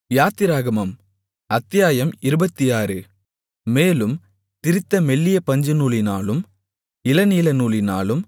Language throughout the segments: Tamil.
யாத்திராகமம் அத்தியாயம் இருபத்தாறு மேலும் திரித்த மெல்லிய பஞ்சுநூலினாலும் இளநீலநூலினாலும்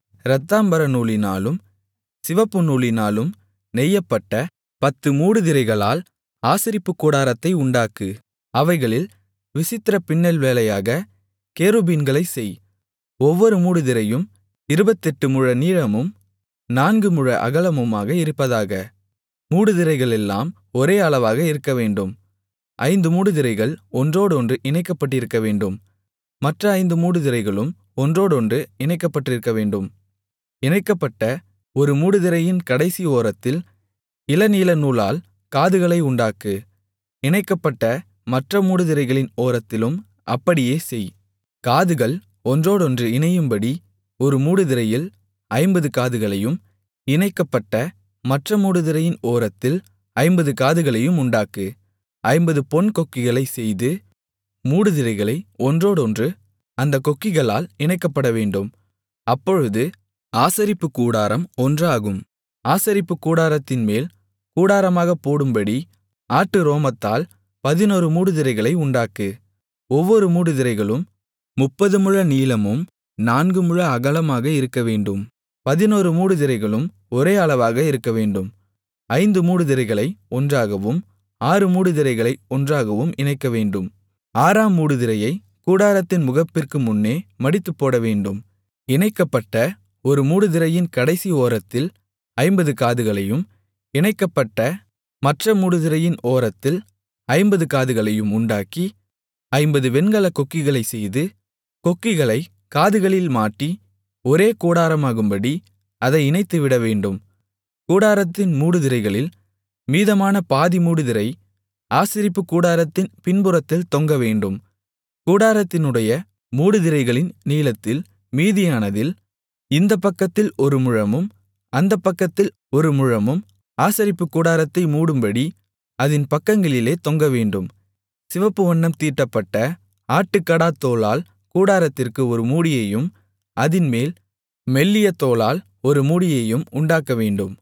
இரத்தாம்பரநூலினாலும் சிவப்பு நூலினாலும் நெய்யப்பட்ட பத்து மூடுதிரைகளால் ஆசரிப்புக்கூடாரத்தை உண்டாக்கு அவைகளில் விசித்திர பின்னல் வேலையாக கேருபீன்களைச் செய் ஒவ்வொரு மூடுதிரையும் இருபத்தெட்டு முழ நீளமும் நான்கு முழ அகலமுமாக இருப்பதாக மூடுதிரைகளெல்லாம் ஒரே அளவாக இருக்கவேண்டும் ஐந்து மூடுதிரைகள் ஒன்றோடொன்று இணைக்கப்பட்டிருக்கவேண்டும் மற்ற ஐந்து மூடுதிரைகளும் ஒன்றோடொன்று இணைக்கப்பட்டிருக்கவேண்டும் இணைக்கப்பட்ட ஒரு மூடுதிரையின் கடைசி ஓரத்தில் இளநீலநூலால் காதுகளை உண்டாக்கு இணைக்கப்பட்ட மற்ற மூடுதிரைகளின் ஓரத்திலும் அப்படியே செய் காதுகள் ஒன்றோடொன்று இணையும்படி ஒரு மூடுதிரையில் ஐம்பது காதுகளையும் இணைக்கப்பட்ட மற்ற மூடுதிரையின் ஓரத்தில் ஐம்பது காதுகளையும் உண்டாக்கு ஐம்பது பொன் கொக்கிகளைச் செய்து மூடுதிரைகளை ஒன்றோடொன்று அந்தக் கொக்கிகளால் இணைக்கப்படவேண்டும் அப்பொழுது ஆசரிப்புக்கூடாரம் ஒன்றாகும் ஆசரிப்புக்கூடாரத்தின்மேல் கூடாரமாகப் போடும்படி ஆட்டு ரோமத்தால் பதினொரு மூடுதிரைகளை உண்டாக்கு ஒவ்வொரு மூடுதிரைகளும் முப்பது முழ நீளமும் நான்கு முழ அகலமாக இருக்கவேண்டும் பதினொரு மூடுதிரைகளும் ஒரே அளவாக இருக்கவேண்டும் ஐந்து மூடுதிரைகளை ஒன்றாகவும் ஆறு மூடுதிரைகளை ஒன்றாகவும் இணைக்கவேண்டும் ஆறாம் மூடுதிரையை கூடாரத்தின் முகப்பிற்கு முன்னே மடித்துப்போடவேண்டும் இணைக்கப்பட்ட ஒரு மூடுதிரையின் கடைசி ஓரத்தில் ஐம்பது காதுகளையும் இணைக்கப்பட்ட மற்ற மூடுதிரையின் ஓரத்தில் ஐம்பது காதுகளையும் உண்டாக்கி ஐம்பது வெண்கலக் கொக்கிகளைச் செய்து கொக்கிகளை காதுகளில் மாட்டி ஒரே கூடாரமாகும்படி அதை இணைத்துவிடவேண்டும் கூடாரத்தின் மூடுதிரைகளில் மீதமான பாதி மூடுதிரை ஆசரிப்புக் கூடாரத்தின் பின்புறத்தில் தொங்கவேண்டும் கூடாரத்தினுடைய மூடுதிரைகளின் நீளத்தில் மீதியானதில் இந்தப் பக்கத்தில் ஒரு முழமும் அந்தப் பக்கத்தில் ஒரு முழமும் ஆசரிப்புக்கூடாரத்தை மூடும்படி அதின் பக்கங்களிலே தொங்கவேண்டும் சிவப்பு வண்ணம் தீட்டப்பட்ட ஆட்டுக்கடாத்தோலால் கூடாரத்திற்கு ஒரு மூடியையும் அதின்மேல் மெல்லிய தோலால் ஒரு மூடியையும் உண்டாக்கவேண்டும்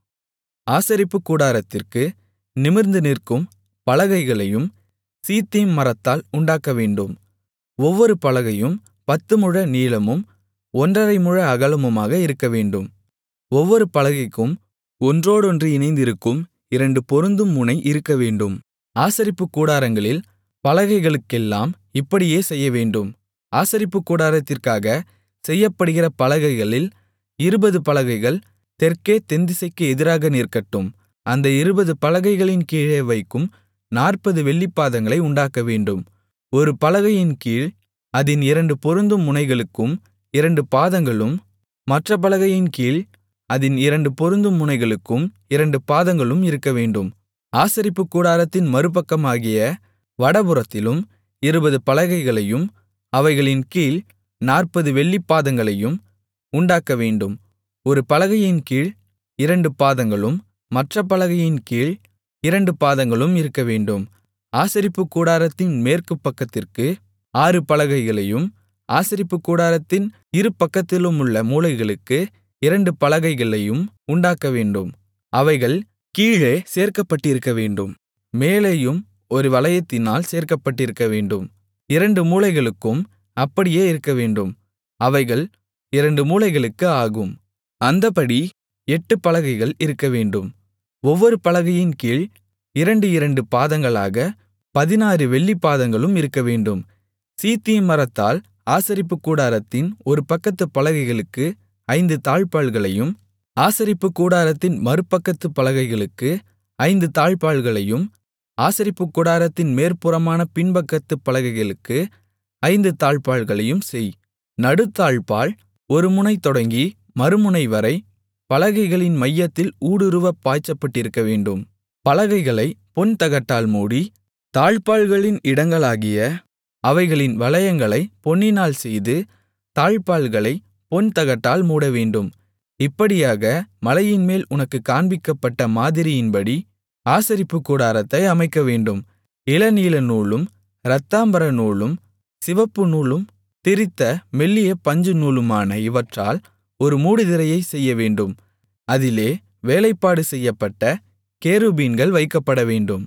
ஆசரிப்புக்கூடாரத்திற்கு நிமிர்ந்து நிற்கும் பலகைகளையும் சீத்திம் மரத்தால் உண்டாக்கவேண்டும் ஒவ்வொரு பலகையும் பத்து முழ நீளமும் ஒன்றரை முழ அகலமுமாக இருக்கவேண்டும் ஒவ்வொரு பலகைக்கும் ஒன்றோடொன்று இணைந்திருக்கும் இரண்டு பொருந்தும் முனை இருக்கவேண்டும் ஆசரிப்புக் கூடாரங்களில் பலகைகளுக்கெல்லாம் இப்படியே செய்யவேண்டும் ஆசரிப்புக் கூடாரத்திற்காக செய்யப்படுகிற பலகைகளில் இருபது பலகைகள் தெற்கே தென்திசைக்கு எதிராக நிற்கட்டும் அந்த இருபது பலகைகளின் கீழே வைக்கும் நாற்பது வெள்ளிப்பாதங்களை உண்டாக்கவேண்டும் ஒரு பலகையின் கீழ் அதின் இரண்டு பொருந்தும் முனைகளுக்கும் இரண்டு பாதங்களும் மற்ற பலகையின் கீழ் அதின் இரண்டு பொருந்தும் முனைகளுக்கும் இரண்டு பாதங்களும் இருக்கவேண்டும் ஆசரிப்புக் கூடாரத்தின் மறுபக்கமாகிய வடபுறத்திலும் இருபது பலகைகளையும் அவைகளின் கீழ் நாற்பது வெள்ளிப்பாதங்களையும் உண்டாக்கவேண்டும் ஒரு பலகையின் கீழ் இரண்டு பாதங்களும் மற்ற பலகையின் கீழ் இரண்டு பாதங்களும் இருக்கவேண்டும் ஆசரிப்புக் கூடாரத்தின் மேற்கு பக்கத்திற்கு ஆறு பலகைகளையும் ஆசரிப்புக் கூடாரத்தின் இரு பக்கத்திலுமுள்ள மூலைகளுக்கு இரண்டு பலகைகளையும் உண்டாக்கவேண்டும் அவைகள் கீழே சேர்க்கப்பட்டிருக்கவேண்டும் மேலேயும் ஒரு வளையத்தினால் சேர்க்கப்பட்டிருக்கவேண்டும் இரண்டு மூலைகளுக்கும் அப்படியே இருக்கவேண்டும் அவைகள் இரண்டு மூலைகளுக்கு ஆகும் அந்தபடி எட்டு பலகைகள் இருக்கவேண்டும் ஒவ்வொரு பலகையின் கீழ் இரண்டு இரண்டு பாதங்களாக பதினாறு வெள்ளிப்பாதங்களும் இருக்கவேண்டும் சீத்திம் மரத்தால் ஆசரிப்புக் கூடாரத்தின் ஒரு பக்கத்து பலகைகளுக்கு ஐந்து தாழ்ப்பாள்களையும் ஆசரிப்புக் கூடாரத்தின் மறுபக்கத்து பலகைகளுக்கு ஐந்து தாழ்ப்பாள்களையும் ஆசரிப்புக் கூடாரத்தின் மேற்புறமான பின்பக்கத்து பலகைகளுக்கு ஐந்து தாழ்ப்பாள்களையும் செய் நடுத்தாழ்ப்பாள் ஒரு முனை தொடங்கி மறுமுனை வரை பலகைகளின் மையத்தில் ஊடுருவப் பாய்ச்சப்பட்டிருக்கவேண்டும் பலகைகளை பொன் தகட்டால் மூடி தாழ்ப்பாள்களின் இடங்களாகிய அவைகளின் வளையங்களை பொன்னினால் செய்து தாழ்ப்பாள்களை பொன் தகட்டால் மூடவேண்டும் இப்படியாக மலையின்மேல் உனக்குக் காண்பிக்கப்பட்ட மாதிரியின்படி ஆசரிப்புக் கூடாரத்தை அமைக்கவேண்டும் இளநீல நூலும் இரத்தாம்பர நூலும் சிவப்பு நூலும் திரித்த மெல்லிய பஞ்சு நூலுமான இவற்றால் ஒரு மூடுதிரையைச் செய்யவேண்டும் அதிலே வேலைப்பாடு செய்யப்பட்ட கேருபீன்கள் வைக்கப்படவேண்டும்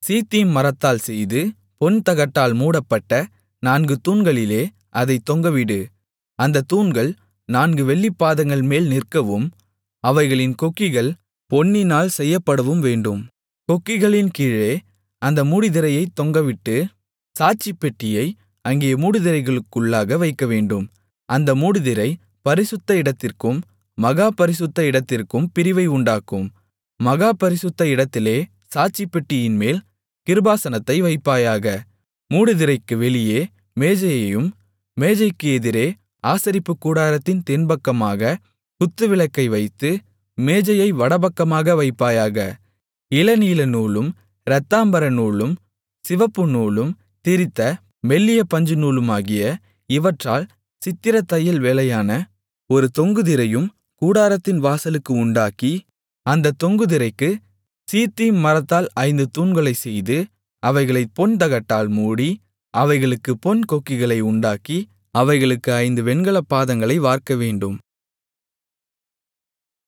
சீத்திம் மரத்தால் செய்து பொன்தகட்டால் மூடப்பட்ட நான்கு தூண்களிலே அதைத் தொங்கவிடு அந்தத் தூண்கள் நான்கு வெள்ளிப்பாதங்கள் மேல் நிற்கவும் அவைகளின் கொக்கிகள் பொன்னினால் செய்யப்படவும் வேண்டும் கொக்கிகளின் கீழே அந்த மூடுதிரையைத் தொங்கவிட்டு சாட்சிப்பெட்டியை அங்கே மூடுதிரைகளுக்குள்ளாக வைக்கவேண்டும் அந்த மூடுதிரை பரிசுத்த இடத்திற்கும் மகா பரிசுத்த இடத்திற்கும் பிரிவை உண்டாக்கும் மகா பரிசுத்த இடத்திலே சாட்சிப்பெட்டியின்மேல் கிருபாசனத்தை வைப்பாயாக மூடுதிரைக்கு வெளியே மேஜையையும் மேஜைக்கு எதிரே ஆசரிப்புக்கூடாரத்தின் தென்பக்கமாக குத்துவிளக்கை வைத்து மேஜையை வடபக்கமாக வைப்பாயாக இளநீலநூலும் இரத்தாம்பரநூலும் சிவப்புநூலும் திரித்த மெல்லிய பஞ்சுநூலுமாகிய இவற்றால் சித்திரத் தையல் வேலையான ஒரு தொங்குதிரையும் கூடாரத்தின் வாசலுக்கு உண்டாக்கி அந்தத் தொங்குதிரைக்கு சீத்திம் மரத்தால் ஐந்து தூண்களைச் செய்து அவைகளைப் பொன்தகட்டால் மூடி அவைகளுக்குப் பொன் கொக்கிகளை உண்டாக்கி அவைகளுக்கு ஐந்து வெண்கலப் பாதங்களை வார்க்கவேண்டும்